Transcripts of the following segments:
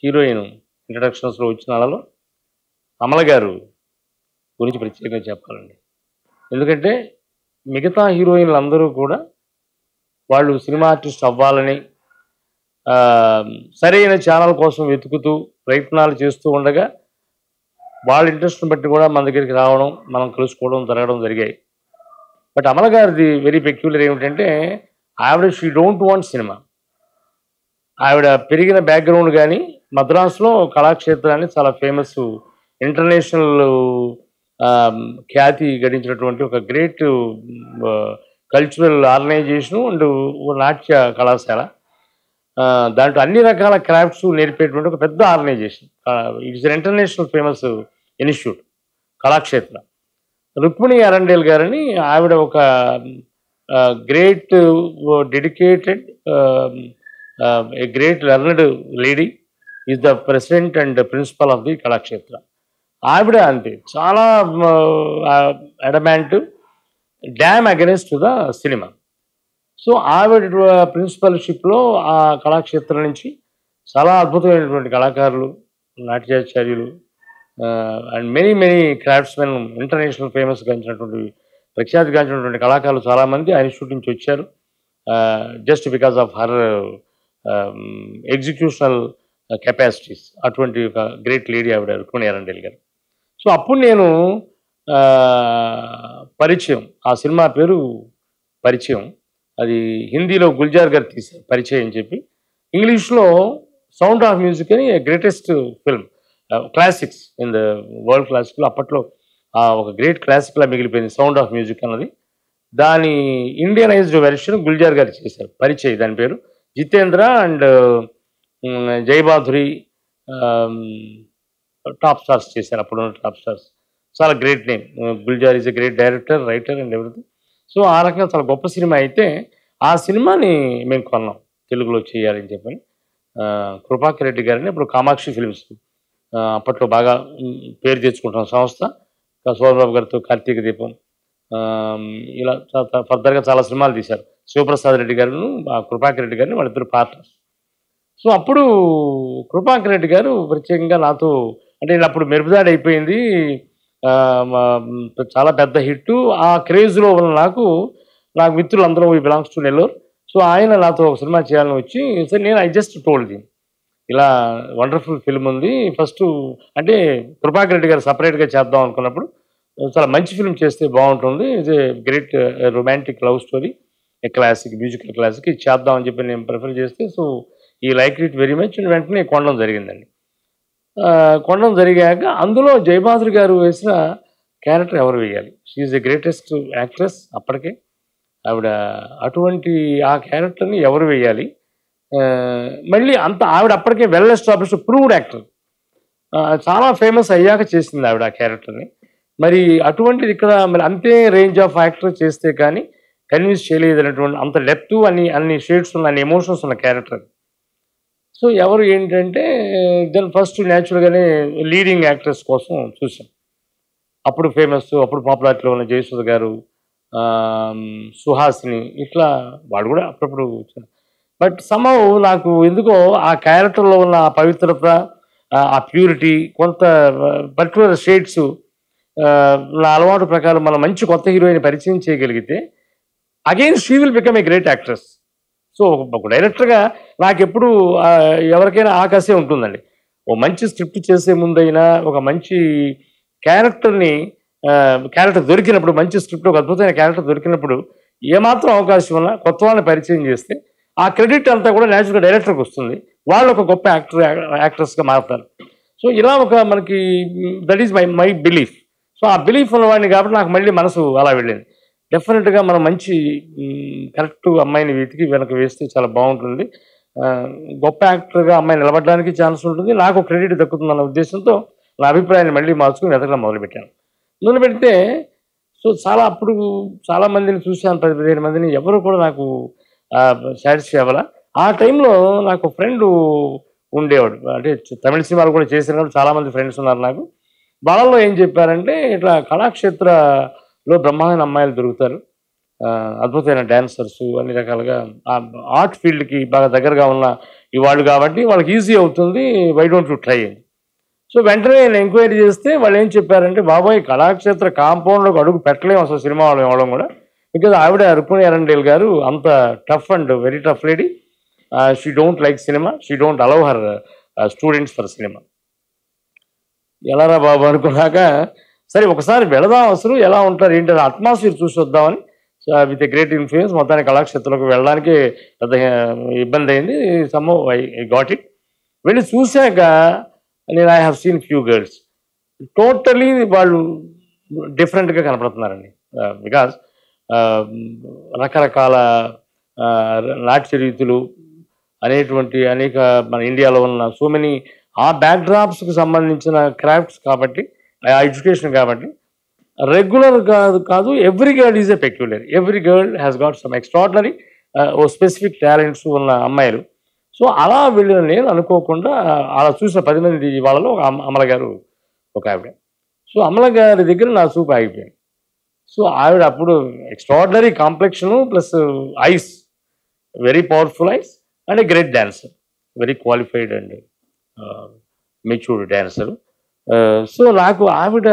heroine ఇంట్రడక్షన్స్లో వచ్చిన వాళ్ళలో అమల గారు గురించి ప్రత్యేకంగా చెప్పాలండి ఎందుకంటే మిగతా హీరోయిన్లు అందరూ కూడా వాళ్ళు సినిమా ఆర్టిస్ట్ అవ్వాలని ఆ, సరైన ఛానల్ కోసం వెతుకుతూ ప్రయత్నాలు చేస్తూ ఉండగా వాళ్ళ ఇంట్రెస్ట్ని బట్టి కూడా మన దగ్గరికి రావడం మనం కలుసుకోవడం జరగడం జరిగాయి బట్ అమల గారిది వెరీ పెక్యులర్ ఏమిటంటే ఆవిడ షీ డోంట్ వాంట్ సినిమా ఆవిడ పెరిగిన బ్యాక్గ్రౌండ్ కానీ మద్రాసులో కళాక్షేత్రాన్ని చాలా ఫేమస్ ఇంటర్నేషనల్ ఖ్యాతి గడించినటువంటి ఒక గ్రేట్ కల్చరల్ ఆర్గనైజేషను అండ్ నాట్య కళాశాల ఆ, దాంట్లో అన్ని రకాల క్రాఫ్ట్స్ నేర్పేటువంటి ఒక పెద్ద organisation it's international famous institute Kalakshetra Rukmini Arundale గారని ఆవిడ ఒక great dedicated a great learned lady is the president and principal of the Kalakshetra ఆవిడ అంతే చాలా adamant damn against the cinema so ఆవిడ ప్రిన్సిపల్షిప్లో ఆ కళాక్షేత్రం నుంచి చాలా అద్భుతమైనటువంటి కళాకారులు నాట్యాచార్యులు and many many craftsmen international famous గాంచినటువంటి ప్రఖ్యాతిగాంచినటువంటి కళాకారులు చాలామంది ఆ ఇన్స్టిట్యూట్ నుంచి వచ్చారు just because of her exceptional capacities అటువంటి ఒక గ్రేట్ లేడీ ఆవిడ రుక్మిణి అరండేల్ గారు సో అప్పుడు నేను ఆ, పరిచయం ఆ సినిమా పేరు పరిచయం అది హిందీలో గుల్జార్ గారు తీశారు పరిచయం అని చెప్పి ఇంగ్లీష్లో సౌండ్ ఆఫ్ మ్యూజిక్ అని greatest film classics in the world క్లాసిక్లో అప్పట్లో ఆ ఒక గ్రేట్ క్లాసిక్లా మిగిలిపోయింది సౌండ్ ఆఫ్ మ్యూజిక్ అన్నది దాని ఇండియనైజ్డ్ వెర్షన్ గుల్జార్ గారు చేశారు పరిచయం దాని పేరు Jitendra and Jaya Bhaduri top stars చేశారు అప్పుడు టాప్ స్టార్స్ చాలా great name Gulzar is a great director writer and everything so ఆ రకంగా చాలా గొప్ప సినిమా అయితే ఆ సినిమాని మేము కొన్నాం తెలుగులో చేయాలని చెప్పని ఆ, కృపాకర్ రెడ్డి గారిని ఇప్పుడు కామాక్షి ఫిల్మ్స్ ఆ, అప్పట్లో బాగా ఉమ్, పేరు తెచ్చుకుంటున్న సంస్థ ఇంకా సోమబాబు గారితో కార్తీక దీపం ఆ, ఇలా ఫర్దర్గా చాలా సినిమాలు తీశారు శివప్రసాద్ రెడ్డి గారును ఆ కృపాకర్ రెడ్డి గారిని వాళ్ళిద్దరు పార్ట్నర్స్ సో అప్పుడు కృపాకర్ రెడ్డి గారు ప్రత్యేకంగా నాతో అంటే నేను అప్పుడు మెరుపుదాడి అయిపోయింది ఆ, మా- చాలా పెద్ద హిట్ ఆ క్రేజ్లో ఉన్న నాకు నాకు మిత్రులు అందరూ బిలాంగ్స్ టు నెల్లూరు సో ఆయన నాతో ఒక సినిమా చేయాలని వచ్చి సరే నేను ఐ జస్ట్ టోల్డ్ ది ఇలా వండర్ఫుల్ ఫిల్మ్ ఉంది ఫస్ట్ అంటే కృపాకర్ రెడ్డి గారు సపరేట్గా చేద్దాం అనుకున్నప్పుడు చాలా మంచి ఫిల్మ్ చేస్తే బాగుంటుంది it a great romantic love story classic musical classic ఇది చేద్దాం అని చెప్పి నేను ప్రిఫర్ చేస్తే సో ఈ లైక్ ఇట్ వెరీ మచ్ వెంటనే కొనడం జరిగిందండి ఆ, కొనడం జరిగాక అందులో జయబాదురి గారు వేసిన క్యారెక్టర్ ఎవరు వేయాలి షీఈ్ ద గ్రేటెస్ట్ యాక్ట్రెస్ అప్పటికే ఆవిడ అటువంటి ఆ క్యారెక్టర్ని ఎవరు వేయాలి ఆ, మళ్ళీ అంత ఆవిడ అప్పటికే వెల్ ఎస్టాబ్లిష్డ్ ప్రూవ్డ్ యాక్టర్ చాలా ఫేమస్ అయ్యాక చేసింది ఆవిడ ఆ క్యారెక్టర్ని మరి అటువంటిది ఇక్కడ మరి అంతే రేంజ్ ఆఫ్ యాక్టర్ చేస్తే కానీ కన్విన్స్ చేయలేదు అనేటువంటి అంత డెప్త్ అన్ని అన్ని షేడ్స్ ఉన్న అన్ని ఎమోషన్స్ ఉన్న క్యారెక్టర్ సో ఎవరు ఏంటంటే దెన్ ఫస్ట్ న్యాచురల్గానే లీడింగ్ యాక్ట్రెస్ కోసం చూసాం అప్పుడు ఫేమస్ అప్పుడు పాపులారిటీలో ఉన్న జయసుధ గారు ఆమ్, సుహాసిని ఇట్లా వాడు కూడా అప్పుడప్పుడు బట్ సమ్హౌ నాకు ఎందుకో ఆ క్యారెక్టర్లో ఉన్న ఆ పవిత్రత ఆ- ఆ ప్యూరిటీ కొంత పర్టికులర్ షేడ్స్ నా అలవాటు ప్రకారం మనం మంచి కొత్త హీరోయిన్ పరిచయం చేయగలిగితే again she will become a great actress so ఒక డైరెక్టర్గా నాకు ఎప్పుడు ఆ, ఎవరికైనా ఆకాశే ఉంటుందండి ఓ మంచి స్క్రిప్ట్ చేసే ముందైనా ఒక మంచి క్యారెక్టర్ని క్యారెక్టర్ దొరికినప్పుడు మంచి స్క్రిప్ట్ ఒక అద్భుతమైన క్యారెక్టర్ దొరికినప్పుడు ఏమాత్రం అవకాశం ఉన్నా కొత్త వాళ్ళని పరిచయం చేస్తే ఆ క్రెడిట్ అంతా కూడా న్యాచురల్గా డైరెక్టర్కి వస్తుంది వాళ్ళు ఒక గొప్ప యాక్టర్ యాక్ట్రెస్గా మారుతారు సో ఇలా ఒక మనకి that is my my belief so ఆ బిలీఫ్ ఉన్నవాడిని కాబట్టి నాకు మళ్ళీ మనసు అలా వెళ్ళింది డెఫినెట్గా మనం మంచి కరెక్ట్ అమ్మాయిని వెతికి వెనక వేస్తే చాలా బాగుంటుంది ఆ, గొప్ప యాక్టర్గా అమ్మాయి నిలబడడానికి ఛాన్స్ ఉంటుంది నాకు క్రెడిట్ దక్కుతుందన్న ఉద్దేశంతో నా అభిప్రాయాన్ని మళ్ళీ మార్చుకుని వెతకడం మొదలుపెట్టాను మొదలు పెడితే సో చాలా అప్పుడు చాలా మందిని చూశాను పది పదిహేను మందిని ఎవరు కూడా నాకు సాటిస్ఫై అవ్వాల ఆ టైంలో నాకు ఫ్రెండ్ ఉండేవాడు అంటే తమిళ సినిమాలు కూడా చేసిన వాళ్ళు చాలా మంది ఫ్రెండ్స్ ఉన్నారు నాకు వాళ్ళలో ఏం చెప్పారంటే ఇట్లా కళాక్షేత్రలో బ్రహ్మాండ అమ్మాయిలు దొరుకుతారు ఆ, ఆ, అద్భుతమైన డాన్సర్స్ అన్ని రకాలుగా ఆర్ట్ ఫీల్డ్కి బాగా దగ్గరగా ఉన్న ఈ వాళ్ళు కాబట్టి వాళ్ళకి ఈజీ అవుతుంది why don't you try so వెంటనే నేను ఎంక్వైరీ చేస్తే వాళ్ళు ఏం చెప్పారంటే బాబాయ్ కళాక్షేత్ర కాంపౌండ్లోకి అడుగు పెట్టలేము అసలు సినిమా వాళ్ళు ఇవ్వడం కూడా బికాజ్ ఆవిడ రుక్మిణి అరండేల్ గారు అంత tough and very tough lady she don't like cinema she don't allow her students for cinema ఎలారా బాబు అనుకున్నాక సరే ఒకసారి వెళదాం అసలు ఎలా ఉంటారు ఏంటి అట్మాస్ఫియర్ చూసి వద్దామని విత్ ఎ గ్రేట్ ఇన్ఫ్లుయెన్స్ మొత్తానికి కళాక్షేత్రంలోకి వెళ్ళడానికి పెద్ద uh, ఇబ్బంది అయింది సమ్మో ఐ గాట్ ఇట్ వెళ్ళి చూశాక నేను I have seen few girls totally వాళ్ళు డిఫరెంట్గా కనపడుతున్నారండి బికాస్ రకరకాల ఆ, నాట్య రీతులు అనేటువంటి అనేక మన ఇండియాలో ఉన్న సో మెనీ ఆ బ్యాక్డ్రాప్స్కి సంబంధించిన క్రాఫ్ట్స్ కాబట్టి ఆ ఎడ్యుకేషన్ కాబట్టి రెగ్యులర్ కాదు కాదు every girl is a peculiar every girl has got some extraordinary ఓ స్పెసిఫిక్ టాలెంట్స్ ఉన్న అమ్మాయిలు సో అలా వెళ్ళిన నేను అనుకోకుండా అలా చూసిన పది మంది వాళ్ళలో ఒక అమ్మ అమల గారు ఒక ఆవిడ సో అమల గారి దగ్గర నా చూపు ఆగిపోయింది సో ఆవిడ అప్పుడు extraordinary complexion plus eyes very powerful eyes and a great dancer very qualified and matured dancer so నాకు ఆవిడ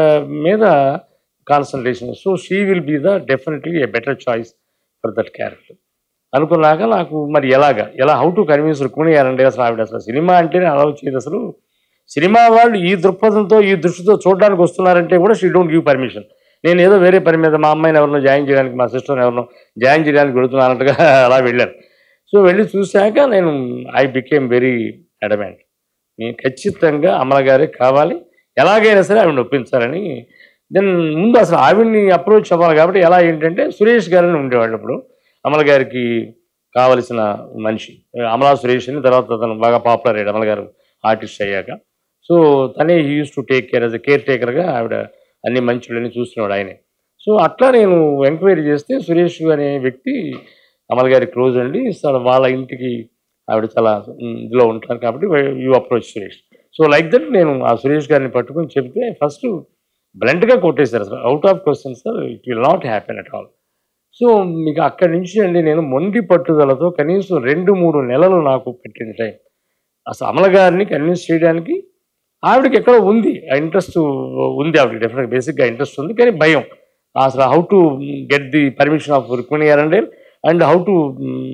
మీద concentration so she will be the definitely a better choice for that character అనుకున్నాక నాకు మరి ఎలాగా ఎలా హౌ టు కన్విన్స్ రుక్మిణియారండి అసలు ఆవిడ అసలు సినిమా అంటేనే అలా వచ్చేది అసలు సినిమా వాళ్ళు ఈ దృక్పథంతో ఈ దృష్టితో చూడడానికి వస్తున్నారంటే కూడా షీ డోంట్ గివ్ పర్మిషన్ నేను ఏదో వేరే పని మీద మా అమ్మాయిని ఎవరినో జాయిన్ చేయడానికి మా సిస్టర్ని ఎవరినో జాయిన్ చేయడానికి వెళుతున్నానట్టుగా అలా వెళ్ళాను సో వెళ్ళి చూశాక నేను ఐ బికేమ్ వెరీ అడమెంట్ నేను ఖచ్చితంగా అమల గారే కావాలి ఎలాగైనా సరే ఆవిడని ఒప్పించాలని దెన్ ముందు అసలు ఆవిడ్ని అప్రోచ్ అవ్వాలి కాబట్టి ఎలా ఏంటంటే సురేష్ గారని ఉండేవాళ్ళు అప్పుడు అమల గారికి కావలసిన మనిషి అమలా సురేష్ అని తర్వాత తను బాగా పాపులర్ అయ్యాడు అమల గారు ఆర్టిస్ట్ అయ్యాక సో తనే use to take care as a care టేకర్గా ఆవిడ అన్ని మంచులని చూస్తున్నాడు ఆయనే సో అట్లా నేను ఎంక్వైరీ చేస్తే సురేష్ అనే వ్యక్తి అమల్ గారి క్లోజ్ అండి అసలు వాళ్ళ ఇంటికి ఆవిడ చాలా ఉమ్, ఇదిలో ఉంటారు కాబట్టి you approach Suresh so like that నేను ఆ సురేష్ గారిని పట్టుకొని చెప్తే ఫస్ట్ బ్లంట్గా కొట్టేశారు sir out of question sir it will not happen at all so మీకు అక్కడి నుంచి అండి నేను మొండి పట్టుదలతో కనీసం రెండు మూడు నెలలు నాకు పెట్టింది టైం అసలు అమల గారిని కన్విన్స్ చేయడానికి ఆవిడకి ఎక్కడో ఉంది ఆ ఇంట్రెస్ట్ ఉంది ఆవిడకి డెఫినెట్ బేసిక్గా ఇంట్రెస్ట్ ఉంది కానీ భయం అసలు how to get the permission of Rukmini Arundale and how to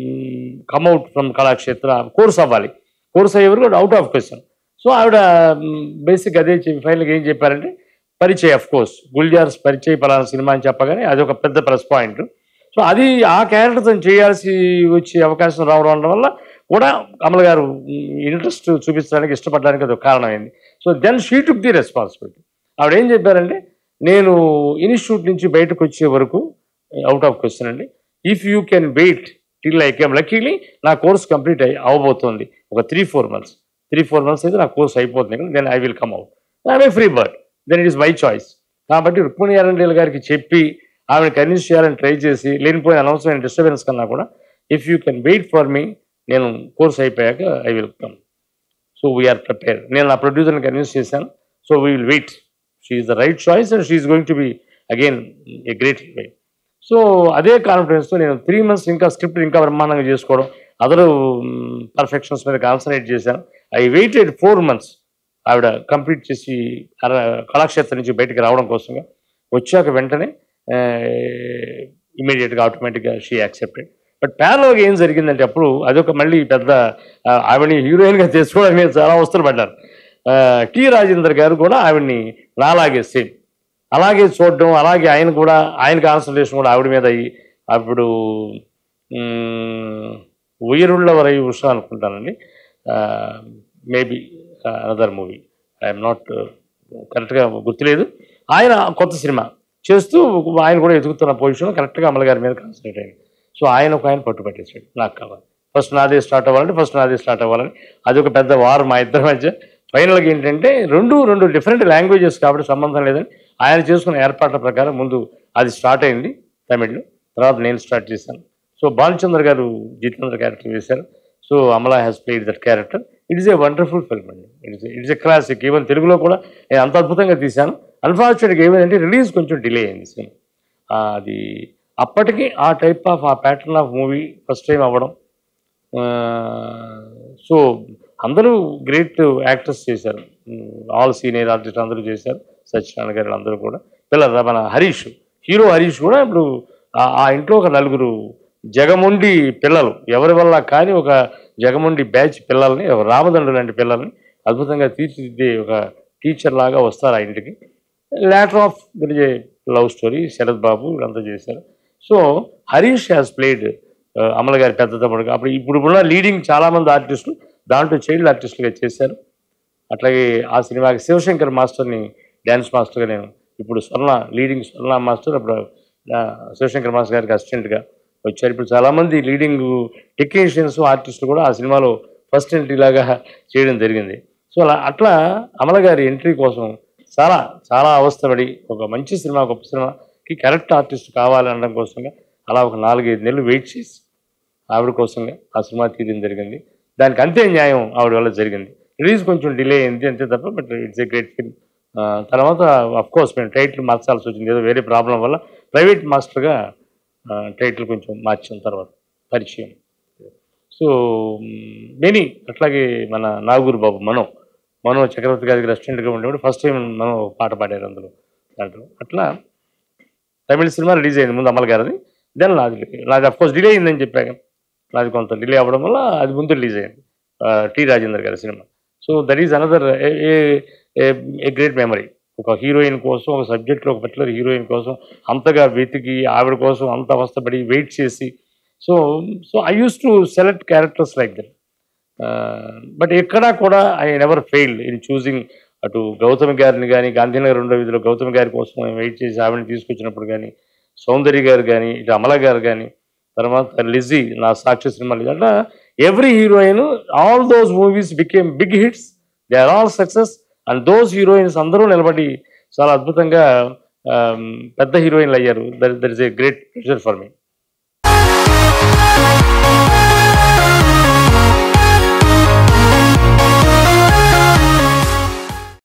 come out from Kalakshetra course అవ్వాలి కోర్స్ అయ్యేవరకు కూడా అవుట్ ఆఫ్ క్వశ్చన్ సో ఆవిడ బేసిక్ అదే చెప్పి ఫైనల్గా ఏం చెప్పారంటే పరిచయ్ అఫ్ కోర్స్ గుల్జార్స్ పరిచయ్ పలానా సినిమా అని చెప్పగానే అది ఒక పెద్ద ప్లస్ పాయింట్ సో అది ఆ క్యారెక్టర్తో చేయాల్సి వచ్చే అవకాశం రావడం వల్ల కూడా కమల్ గారు ఇంట్రెస్ట్ చూపించడానికి ఇష్టపడడానికి అది ఒక కారణమైంది so then she took the responsibility ఆవిడ ఏం చెప్పారంటే నేను ఇన్స్టిట్యూట్ నుంచి బయటకు వచ్చే వరకు అవుట్ ఆఫ్ క్వశ్చన్ అండి if you can wait till I came luckily నా కోర్స్ కంప్లీట్ అయ్యి అవబోతోంది ఒక three four months three four months అయితే నా కోర్స్ అయిపోతుంది then I will come out I'm a free bird then it is my choice కాబట్టి Rukmini Arundale గారికి చెప్పి ఆమెను కన్విన్స్ చేయాలని ట్రై చేసి లేనిపోయిన అనవసరమైన డిస్టర్బెన్స్ కన్నా కూడా if you can wait for me నేను కోర్స్ అయిపోయాక I will come so we're prepare నేను నా ప్రొడ్యూసర్ని కన్విన్స్ చేశాను so we will wait she's the right choice and she's going to be again a great way so అదే కాన్ఫిడెన్స్తో నేను three months ఇంకా స్క్రిప్ట్ ఇంకా బ్రహ్మాండంగా చేసుకోవడం అదర్ పర్ఫెక్షన్స్ మీద కాన్సన్ట్రేట్ చేశాను ఐ వెయిటెడ్ ఫోర్ మంత్స్ ఆవిడ కంప్లీట్ చేసి అర- కళాక్షేత్రం నుంచి బయటికి రావడం కోసంగా వచ్చాక వెంటనే ఇమీడియట్గా ఆటోమేటిక్గా షీ యాక్సెప్టెడ్ బట్ ప్యారలోగా ఏం జరిగిందంటే అప్పుడు అదొక మళ్ళీ పెద్ద ఆ, ఆవిడని హీరోయిన్గా చేసుకోవడానికి నేను చాలా అవసరం పడ్డాను ఆ, టి రాజేందర్ గారు కూడా ఆవిడ్ని నాలాగే సేమ్ అలాగే చూడడం అలాగే ఆయన కూడా ఆయన కాన్సన్ట్రేషన్ కూడా ఆవిడ మీద అయ్యి అప్పుడు మ్, ఉయ్యరుళ్ళ వరై ఉష అనుకుంటానండి maybe another movie I'm not కరెక్ట్గా గుర్తులేదు ఆయన కొత్త సినిమా చేస్తూ ఆయన కూడా ఎదుగుతున్న పొజిషన్ కరెక్ట్గా అమల గారి మీద కాన్సన్ట్రేట్ అయ్యింది సో ఆయన ఒక ఆయన పట్టుపట్టేసాడు నాకు కావాలి ఫస్ట్ నాదే స్టార్ట్ అవ్వాలంటే ఫస్ట్ నాదే స్టార్ట్ అవ్వాలని అది ఒక పెద్ద వార్ మా ఇద్దరి మధ్య ఫైనల్గా ఏంటంటే రెండు రెండు డిఫరెంట్ లాంగ్వేజెస్ కాబట్టి సంబంధం లేదని ఆయన చేసుకున్న ఏర్పాట్ల ప్రకారం ముందు అది స్టార్ట్ అయింది తమిళ్లో తర్వాత నేను స్టార్ట్ చేశాను సో భానుచంద్ర గారు జితేంద్ర క్యారెక్టర్ చేశారు so Amala has played that character it is a wonderful film అండి it's it's a classic even తెలుగులో కూడా నేను అంత అద్భుతంగా తీశాను అన్ఫార్చునేట్గా ఏమైందంటే రిలీజ్ కొంచెం డిలే అయింది సినిమా అది అప్పటికి ఆ టైప్ ఆఫ్ ఆ pattern of movie first time అవ్వడం సో అందరూ గ్రేట్ యాక్టర్స్ చేశారు ఆల్ సీనియర్ ఆర్టిస్ట్ అందరూ చేశారు సత్యనారాయణ గారు అందరూ కూడా పిల్లలు మన హరీష్ హీరో హరీష్ కూడా ఇప్పుడు ఆ- ఆ ఇంట్లో ఒక నలుగురు జగముండి పిల్లలు ఎవరి వల్ల కానీ ఒక జగముండి బ్యాచ్ పిల్లల్ని ఒక రామదండ్రు లాంటి పిల్లల్ని అద్భుతంగా తీర్చిదిద్దే ఒక టీచర్ లాగా వస్తారు ఆ ఇంటికి later of there is a love story Sarath Babu వీళ్ళంతా చేశారు so Harish has played Amala గారి పెద్ద తమ్ముడుగా అప్పుడు ఇప్పుడు ఉన్న లీడింగ్ చాలామంది ఆర్టిస్టులు దాంట్లో చైల్డ్ ఆర్టిస్టులుగా చేశారు అట్లాగే ఆ సినిమాకి శివశంకర్ మాస్టర్ని డ్యాన్స్ మాస్టర్గా నేను ఇప్పుడు స్వర్ణ లీడింగ్ స్వర్ణ మాస్టర్ అప్పుడు ఆ, శివశంకర్ మాస్టర్ గారికి అసిస్టెంట్గా వచ్చారు ఇప్పుడు చాలామంది లీడింగ్ టెక్నీషియన్స్ ఆర్టిస్టులు కూడా ఆ సినిమాలో ఫస్ట్ ఎంట్రీ లాగా చేయడం జరిగింది సో అలా అట్లా అమల గారి ఎంట్రీ కోసం చాలా చాలా అవస్థపడి ఒక మంచి సినిమా గొప్ప సినిమాకి కరెక్ట్ ఆర్టిస్ట్ కావాలి అనడం కోసంగా అలా ఒక నాలుగైదు నెలలు వెయిట్ చేసి ఆవిడ కోసంగా ఆ సినిమా తీయడం జరిగింది దానికి అంతే న్యాయం ఆవిడ వల్ల జరిగింది రిలీజ్ కొంచెం డిలే అయింది అంతే తప్ప but it's a great film తర్వాత అఫ్ కోర్స్ మేము టైటిల్ మార్చాల్సి వచ్చింది ఏదో వేరే ప్రాబ్లం వల్ల ప్రైవేట్ మాస్టర్గా టైటిల్ కొంచెం మార్చిన తర్వాత పరిచయం సో మెనీ అట్లాగే మన నాగూరు బాబు మనో మనో చక్రవర్తి గారికి రెస్టారెంట్గా ఉండేవాడు ఫస్ట్ టైం మనం ఒక పాట పాడారు అందులో దాంట్లో అట్లా తమిళ సినిమా రిలీజ్ అయింది ముందు అమల్ గారిది దెన్ నాది నాది అఫ్ కోర్స్ డిలే అయిందని చెప్పాక నాది కొంత డిలే అవ్వడం వల్ల అది ముందు రిలీజ్ అయింది ఆ, టి రాజేందర్ గారి cinema so that is another a great memory ఒక హీరోయిన్ కోసం ఒక సబ్జెక్ట్లో ఒక పర్టికులర్ హీరోయిన్ కోసం అంతగా వెతికి ఆవిడ కోసం అంత అవస్థపడి వెయిట్ చేసి so so I use to select characters like that but ఎక్కడా కూడా I never failed in choosing అటు గౌతమి గారిని కానీ గాంధీనగర్ రెండో వీధిలో గౌతమి గారి కోసం వెయిట్ చేసి ఆవిడని తీసుకొచ్చినప్పుడు కానీ సౌందర్య గారు కానీ ఇటు అమల గారు కానీ తర్వాత లిజీ నా సాక్షి సినిమాలు అట్లా every heroine all those movies became big hits they are all success and those heroines అందరూ నిలబడి చాలా అద్భుతంగా um, పెద్ద హీరోయిన్లు అయ్యారు that that is a great pressure for me